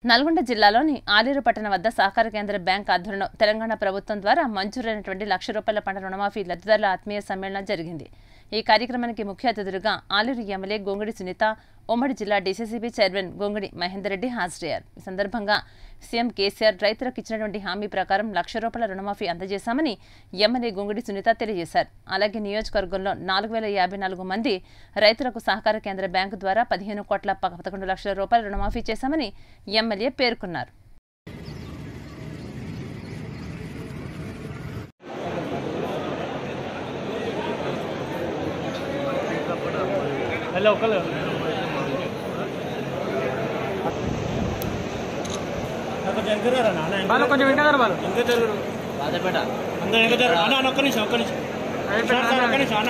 నల్గొండ జిల్లాలోని ఆలేరు పట్టణ వద్ద సహకార కేంద్ర బ్యాంక్ ఆధ్వర్యంలో తెలంగాణ ప్రభుత్వం ద్వారా మంజూరైనటువంటి లక్ష రూపాయల పంట రుణమాఫీ లబ్ధిదారుల ఆత్మీయ సమ్మేళనం జరిగింది ఈ కార్యక్రమానికి ముఖ్య అతిథులుగా ఆలేరు ఎమ్మెల్యే గొంగడి సునీత ఉమ్మడి జిల్లా డీసీసీబీ చైర్మన్ గొంగడి మహేందర్ రెడ్డి హాజరయ్యారు ఈ సందర్భంగా సీఎం కేసీఆర్ రైతులకు ఇచ్చినటువంటి హామీ ప్రకారం లక్ష రూపాయల రుణమాఫీ అందజేశామని ఎమ్మెల్యే గొంగడి సునీత తెలియజేశారు అలాగే నియోజకవర్గంలో నాలుగు వేల యాభై నాలుగు మంది రైతులకు సహకార కేంద్ర బ్యాంకు ద్వారా పదిహేను కోట్ల పదకొండు లక్షల రూపాయల రుణమాఫీ చేశామని ఎమ్మెల్యే పేర్కొన్నారు హలో ఒకళ్ళు కొంచెం ఎంకరారా నాన్న వాళ్ళు కొంచెం వింటారు వాళ్ళు ఇంకా జరుగుడు అందరూ ఇంకా జరుగు అన్న అన్న ఒక్క నిమిషం ఒక్క నిమిషం సార్, సార్, ఒక్క నిమిషం అన్న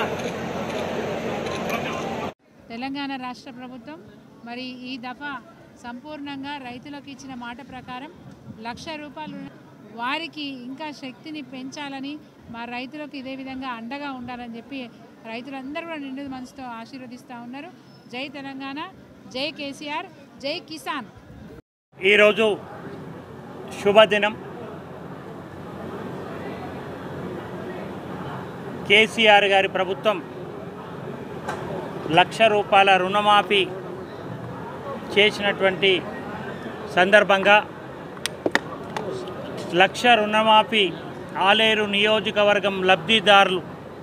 తెలంగాణ రాష్ట్ర ప్రభుత్వం మరి ఈ దఫా సంపూర్ణంగా రైతులకు ఇచ్చిన మాట ప్రకారం లక్ష రూపాయలు వారికి ఇంకా శక్తిని పెంచాలని మా రైతులకు ఇదే విధంగా అండగా ఉండాలని చెప్పి రైతులందరూ కూడా నిండు మనసుతో ఆశీర్వదిస్తూ ఉన్నారు జై తెలంగాణ జై కేసీఆర్ జై కిసాన్ ఈరోజు శుభదినం కేసీఆర్ గారి ప్రభుత్వం లక్ష రూపాయల రుణమాఫీ చేసినటువంటి సందర్భంగా లక్ష రుణమాఫీ ఆలేరు నియోజకవర్గం లబ్ధిదారులు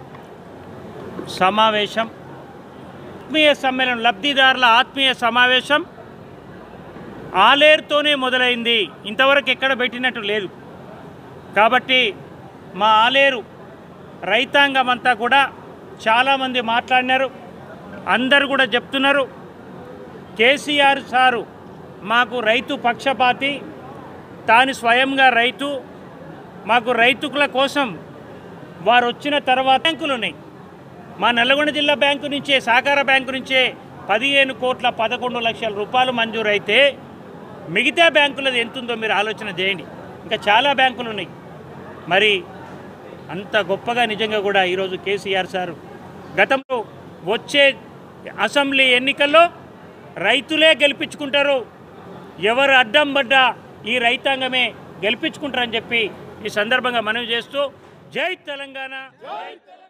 సమావేశం ఆత్మీయ సమ్మేళనం లబ్ధిదారుల ఆత్మీయ సమావేశం ఆలేరుతోనే మొదలైంది ఇంతవరకు ఎక్కడ పెట్టినట్టు లేదు కాబట్టి మా ఆలేరు రైతాంగం అంతా కూడా చాలామంది మాట్లాడినారు అందరు కూడా చెప్తున్నారు కేసీఆర్ సారు మాకు రైతు పక్షపాతి తాను స్వయంగా రైతు మాకు రైతుకుల కోసం వారు వచ్చిన తర్వాత బ్యాంకులు ఉన్నాయి మా నల్గొండ జిల్లా బ్యాంకు నుంచే సహకార బ్యాంకు నుంచే పదిహేను కోట్ల పదకొండు లక్షల రూపాయలు మంజూరైతే మిగతా బ్యాంకులది ఎంత ఉందో మీరు ఆలోచన చేయండి ఇంకా చాలా బ్యాంకులు ఉన్నాయి మరి అంత గొప్పగా నిజంగా కూడా ఈరోజు కేసీఆర్ సార్ గతంలో వచ్చే అసెంబ్లీ ఎన్నికల్లో రైతులే గెలిపించుకుంటారు ఎవరు అడ్డం పడ్డా ఈ రైతాంగమే గెలిపించుకుంటారని చెప్పి ఈ సందర్భంగా మనవి చేస్తూ జై తెలంగాణ జై తెలంగాణ